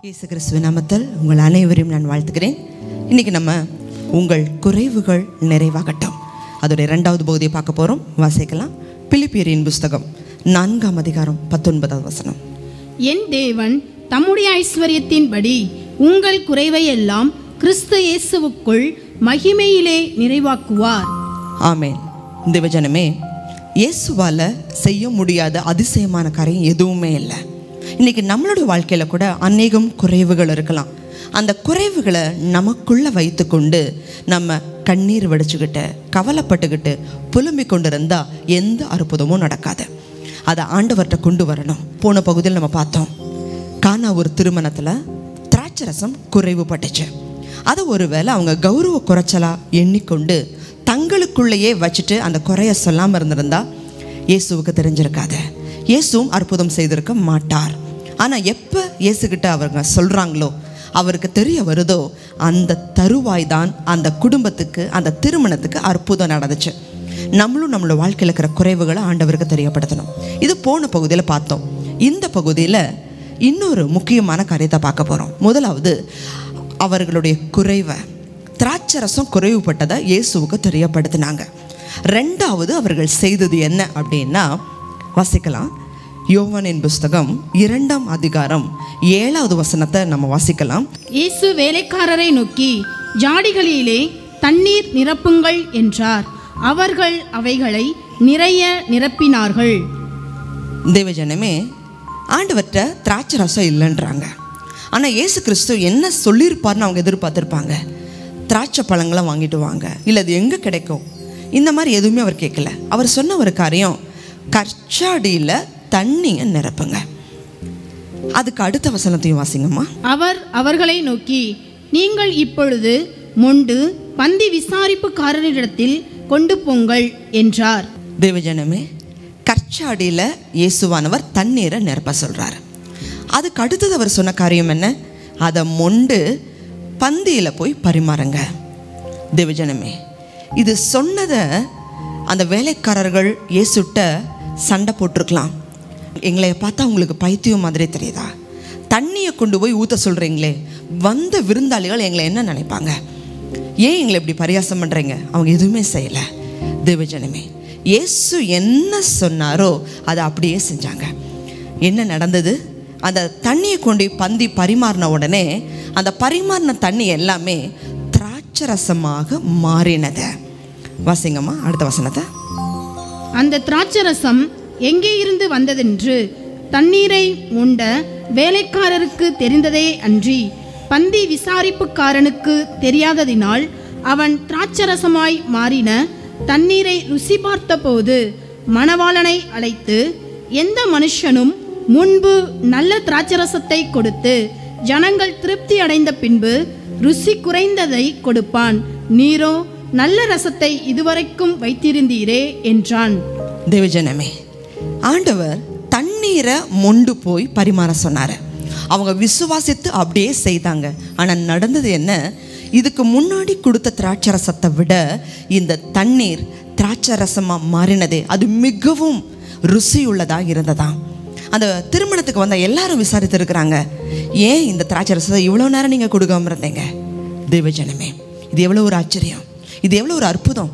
இயேசு கிறிஸ்துவின் நாமத்தில் உங்கள் அனைவரையும் நான் வாழ்த்துக்கிறேன் இன்னைக்கு நம்ம உங்கள் குறைவுகள் நிறைவாகட்டும் அதோட இரண்டாவது பகுதியை பார்க்க போகிறோம் வாசிக்கலாம் பிலிப்பியரின் புஸ்தகம் நான்காம் அதிகாரம் பத்தொன்பதாவது வசனம் என் தேவன் தம்முடைய ஐஸ்வர்யத்தின்படி உங்கள் குறைவை எல்லாம் கிறிஸ்து இயேசுவுக்குள் மகிமையிலே நிறைவாக்குவார் ஆமேன் தேவஜனமே இயேசுவால் செய்ய முடியாத அதிசயமான காரியம் எதுவுமே இல்லை இன்னைக்கு நம்மளோட வாழ்க்கையில் கூட அநேகம் குறைவுகள் இருக்கலாம் அந்த குறைவுகளை நமக்குள்ளே வைத்துக்கொண்டு நம்ம கண்ணீர் வடிச்சுக்கிட்டு கவலைப்பட்டுக்கிட்டு புலம்பிக் கொண்டு இருந்தால் எந்த அற்புதமும் நடக்காது அதை ஆண்டவர்கிட்ட கொண்டு வரணும் போன பகுதியில் நம்ம பார்த்தோம் கானா ஒரு திருமணத்தில் திராட்சரசம் குறைவுபட்டுச்சு அதை ஒருவேளை அவங்க கௌரவ குறைச்சலா எண்ணிக்கொண்டு தங்களுக்குள்ளேயே வச்சுட்டு அந்த குறைய சொல்லாமல் இருந்திருந்தா இயேசுவுக்கு தெரிஞ்சிருக்காது இயேசுவும் அற்புதம் செய்திருக்க மாட்டார் ஆனால் எப்போ இயேசுகிட்ட அவங்க சொல்கிறாங்களோ அவருக்கு தெரிய வருதோ அந்த தருவாய் தான் அந்த குடும்பத்துக்கு அந்த திருமணத்துக்கு அற்புதம் நடந்துச்சு நம்மளும் நம்மளோட வாழ்க்கையில் இருக்கிற குறைவுகளை ஆண்டவருக்கு தெரியப்படுத்தணும் இது போன பகுதியில் பார்த்தோம் இந்த பகுதியில் இன்னொரு முக்கியமான காரியத்தை பார்க்க போகிறோம் முதலாவது அவர்களுடைய குறைவை திராட்சரசம் குறைவுபட்டதை இயேசுவுக்கு தெரியப்படுத்தினாங்க ரெண்டாவது அவர்கள் செய்தது என்ன அப்படின்னா வாசிக்கலாம் யோவானின் புஸ்தகம் இரண்டாம் அதிகாரம் ஏழாவது வசனத்தை நம்ம வாசிக்கலாம் இயேசு வேலைக்காரரை நோக்கி ஜாடிகளிலே தண்ணீர் நிரப்புங்கள் என்றார் அவர்கள் அவைகளை நிறைய நிரப்பினார்கள் தேவஜனமே ஆண்டவர்கிட்ட திராட்சை ரசம் இல்லைன்றாங்க ஆனால் இயேசு கிறிஸ்து என்ன சொல்லியிருப்பார்னு அவங்க எதிர்பார்த்துருப்பாங்க திராட்சை பழங்களை வாங்கிட்டு வாங்க இல்லை அது எங்கே கிடைக்கும் இந்த மாதிரி எதுவுமே அவர் கேட்கல அவர் சொன்ன ஒரு காரியம் கற்சாடியில் தண்ணியை நிரப்புங்க அதுக்கு அடுத்த வசனத்தையும் வாசிங்கம்மா அவர் அவர்களை நோக்கி நீங்கள் இப்பொழுது மொண்டு பந்தி விசாரிப்புக்காரரிடத்தில் கொண்டு போங்கள் என்றார் தேவஜனமே கற்சாடியில் இயேசுவானவர் தண்ணீரை நிரப்ப சொல்கிறார் அதுக்கு அடுத்தது அவர் சொன்ன காரியம் என்ன அதை மொண்டு பந்தியில் போய் பரிமாறுங்க தேவஜனமே இது சொன்னதை அந்த வேலைக்காரர்கள் இயேசுட்ட சண்டை போட்டிருக்கலாம் எங்களை பார்த்தா உங்களுக்கு பைத்தியம் மாதிரி தெரியுதா தண்ணியை கொண்டு போய் ஊற்ற சொல்கிறீங்களே வந்த விருந்தாளிகள் எங்களை என்ன நினைப்பாங்க ஏன் எங்களை இப்படி பரியாசம் பண்ணுறீங்க அவங்க எதுவுமே செய்யலை தேவஜனமே இயேசு என்ன சொன்னாரோ அதை அப்படியே செஞ்சாங்க என்ன நடந்தது அந்த தண்ணியை கொண்டு பந்தி பரிமாறின உடனே அந்த பரிமாறின தண்ணி எல்லாமே திராட்சரசமாக மாறினது வாசிங்கம்மா அடுத்த வசனத்தை அந்த திராட்சரசம் எங்கே இருந்து வந்ததென்று தண்ணீரை முண்ட வேலைக்காரருக்கு தெரிந்ததே அன்றி பந்தி விசாரிப்புக்காரனுக்கு தெரியாததினால் அவன் திராட்சரசமாய் மாறின தண்ணீரை ருசி பார்த்தபோது மணவாளனை அழைத்து எந்த மனுஷனும் முன்பு நல்ல திராட்சரசத்தை கொடுத்து ஜனங்கள் திருப்தி அடைந்த பின்பு ருசி குறைந்ததை கொடுப்பான் நீரோ நல்ல ரசத்தை இதுவரைக்கும் வைத்திருந்தீரே என்றான் தேவஜனமே ஆண்டவர் தண்ணீரை மொண்டு போய் பரிமாற சொன்னார் அவங்க விசுவாசித்து அப்படியே செய்தாங்க ஆனால் நடந்தது என்ன இதுக்கு முன்னாடி கொடுத்த திராட்சரசத்தை விட இந்த தண்ணீர் திராட்சரசமாக மாறினதே அது மிகவும் ருசியுள்ளதாக இருந்ததாம் அந்த திருமணத்துக்கு வந்த எல்லாரும் விசாரித்திருக்கிறாங்க ஏன் இந்த திராட்சரசத்தை இவ்வளோ நேரம் நீங்கள் கொடுக்காம இருந்தீங்க தேவஜனமே இது எவ்வளோ ஒரு ஆச்சரியம் இது எவ்வளோ ஒரு அற்புதம்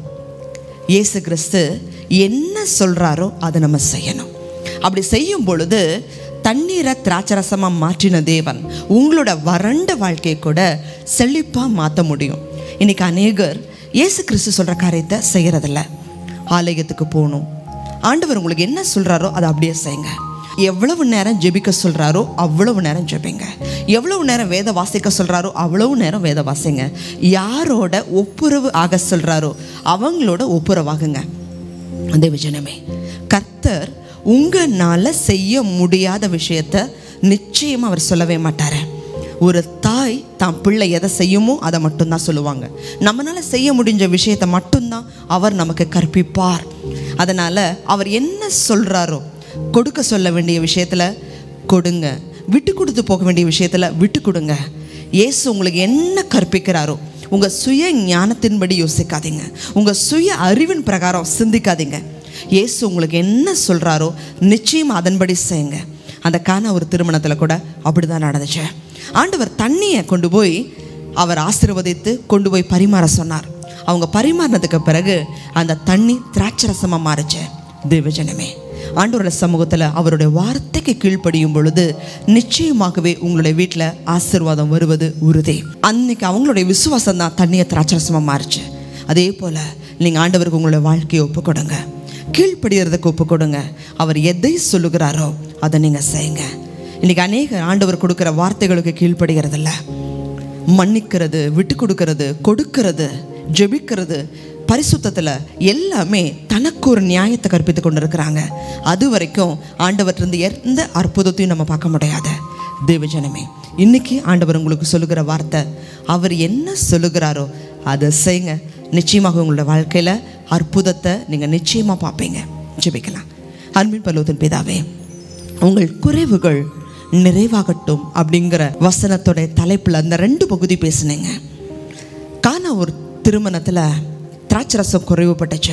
இயேசு கிறிஸ்து என்ன சொல்கிறாரோ அதை நம்ம செய்யணும் அப்படி செய்யும் பொழுது தண்ணீரை திராட்சரசமாக மாற்றின தேவன் உங்களோட வறண்ட வாழ்க்கையை கூட செழிப்பாக மாற்ற முடியும் இன்னைக்கு அநேகர் இயேசு கிறிஸ்து சொல்கிற காரியத்தை செய்கிறதில்ல ஆலயத்துக்கு போகணும் ஆண்டவர் உங்களுக்கு என்ன சொல்கிறாரோ அதை அப்படியே செய்யுங்க எவ்வளவு நேரம் ஜெபிக்க சொல்கிறாரோ அவ்வளவு நேரம் ஜெபிங்க எவ்வளவு நேரம் வேத வாசிக்க சொல்கிறாரோ அவ்வளவு நேரம் வேத வாசிங்க யாரோட ஒப்புரவு ஆக சொல்கிறாரோ அவங்களோட ஒப்புரவாகுங்க அந்த விஜனமே கர்த்தர் உங்களால் செய்ய முடியாத விஷயத்த நிச்சயமாக அவர் சொல்லவே மாட்டார் ஒரு தாய் தான் பிள்ளை எதை செய்யுமோ அதை மட்டும்தான் சொல்லுவாங்க நம்மளால செய்ய முடிஞ்ச விஷயத்தை மட்டும்தான் அவர் நமக்கு கற்பிப்பார் அதனால் அவர் என்ன சொல்கிறாரோ கொடுக்க சொல்ல வேண்டிய விஷயத்தில் கொடுங்க விட்டு கொடுத்து போக வேண்டிய விஷயத்தில் விட்டு கொடுங்க இயேசு உங்களுக்கு என்ன கற்பிக்கிறாரோ உங்கள் சுய ஞானத்தின்படி யோசிக்காதீங்க உங்கள் சுய அறிவின் பிரகாரம் சிந்திக்காதீங்க இயேசு உங்களுக்கு என்ன சொல்கிறாரோ நிச்சயம் அதன்படி செய்யுங்க அந்த கான ஒரு திருமணத்தில் கூட அப்படிதான் நடந்துச்சு ஆண்டவர் தண்ணியை கொண்டு போய் அவர் ஆசீர்வதித்து கொண்டு போய் பரிமாற சொன்னார் அவங்க பரிமாறினதுக்கு பிறகு அந்த தண்ணி திராட்சரசமாக மாறுச்சு தேவஜனமே ஆண்டவரோட சமூகத்தில் அவருடைய வார்த்தைக்கு கீழ்ப்படியும் பொழுது நிச்சயமாகவே உங்களுடைய வீட்டில் ஆசீர்வாதம் வருவது உறுதி அன்னைக்கு அவங்களுடைய விசுவாசம் தான் தண்ணியை திராட்சரசமாக மாறுச்சு அதே போல் நீங்கள் ஆண்டவருக்கு உங்களுடைய வாழ்க்கையை ஒப்பு கொடுங்க கீழ்ப்படுகிறதுக்கு ஒப்பு கொடுங்க அவர் எதை சொல்லுகிறாரோ அதை நீங்கள் செய்யுங்க இன்னைக்கு அநேக ஆண்டவர் கொடுக்குற வார்த்தைகளுக்கு கீழ்ப்படுகிறதில்ல மன்னிக்கிறது விட்டு கொடுக்கறது கொடுக்கிறது ஜெபிக்கிறது பரிசுத்தத்தில் எல்லாமே தனக்கு ஒரு நியாயத்தை கற்பித்து கொண்டு இருக்கிறாங்க அது வரைக்கும் ஆண்டவற்றிருந்து எந்த அற்புதத்தையும் நம்ம பார்க்க முடியாது தேவஜனமே இன்னைக்கு ஆண்டவர் உங்களுக்கு சொல்லுகிற வார்த்தை அவர் என்ன சொல்லுகிறாரோ அதை செய்யுங்க நிச்சயமாக உங்களோட வாழ்க்கையில் அற்புதத்தை நீங்கள் நிச்சயமாக பார்ப்பீங்க ஜெபிக்கலாம் அன்பின் பல்லவத்தின் பிதாவே உங்கள் குறைவுகள் நிறைவாகட்டும் அப்படிங்கிற வசனத்தோட தலைப்பில் அந்த ரெண்டு பகுதி பேசுனீங்க காண ஒரு திருமணத்தில் திராட்சரசம் குறைவுபட்டுச்சு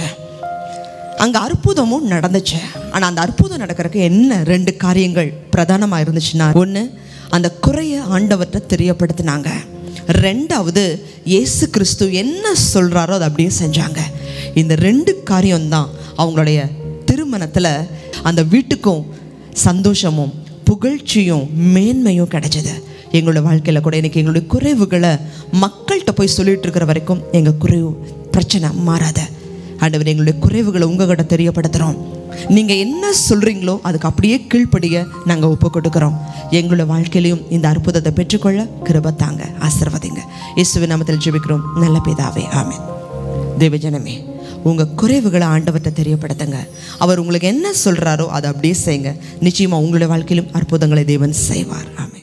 அங்கே அற்புதமும் நடந்துச்சு ஆனால் அந்த அற்புதம் நடக்கிறதுக்கு என்ன ரெண்டு காரியங்கள் பிரதானமாக இருந்துச்சுன்னா ஒன்று அந்த குறைய ஆண்டவர்கிட்ட தெரியப்படுத்தினாங்க ரெண்டாவது இயேசு கிறிஸ்து என்ன சொல்கிறாரோ அதை அப்படியே செஞ்சாங்க இந்த ரெண்டு காரியம்தான் அவங்களுடைய திருமணத்தில் அந்த வீட்டுக்கும் சந்தோஷமும் புகழ்ச்சியும் மேன்மையும் கிடைச்சது எங்களோட வாழ்க்கையில் கூட இன்னைக்கு எங்களுடைய குறைவுகளை மக்கள்கிட்ட போய் சொல்லிட்டு இருக்கிற வரைக்கும் எங்கள் குறைவு பிரச்சனை மாறாத ஆண்டவர் எங்களுடைய குறைவுகளை உங்ககிட்ட தெரியப்படுத்துகிறோம் நீங்கள் என்ன சொல்கிறீங்களோ அதுக்கு அப்படியே கீழ்ப்படிய நாங்கள் ஒப்பு கொடுக்குறோம் எங்களோட வாழ்க்கையிலையும் இந்த அற்புதத்தை பெற்றுக்கொள்ள கிருபத்தாங்க ஆசிர்வதிங்க இயேசுவின் நாமத்தில் ஜெபிக்கிறோம் நல்ல பிதாவே ஆமென் தேவஜனமே உங்கள் குறைவுகளை ஆண்டவர்கிட்ட தெரியப்படுத்துங்க அவர் உங்களுக்கு என்ன சொல்கிறாரோ அதை அப்படியே செய்யுங்க நிச்சயமாக உங்களுடைய வாழ்க்கையிலும் அற்புதங்களை தேவன் செய்வார் ஆமென்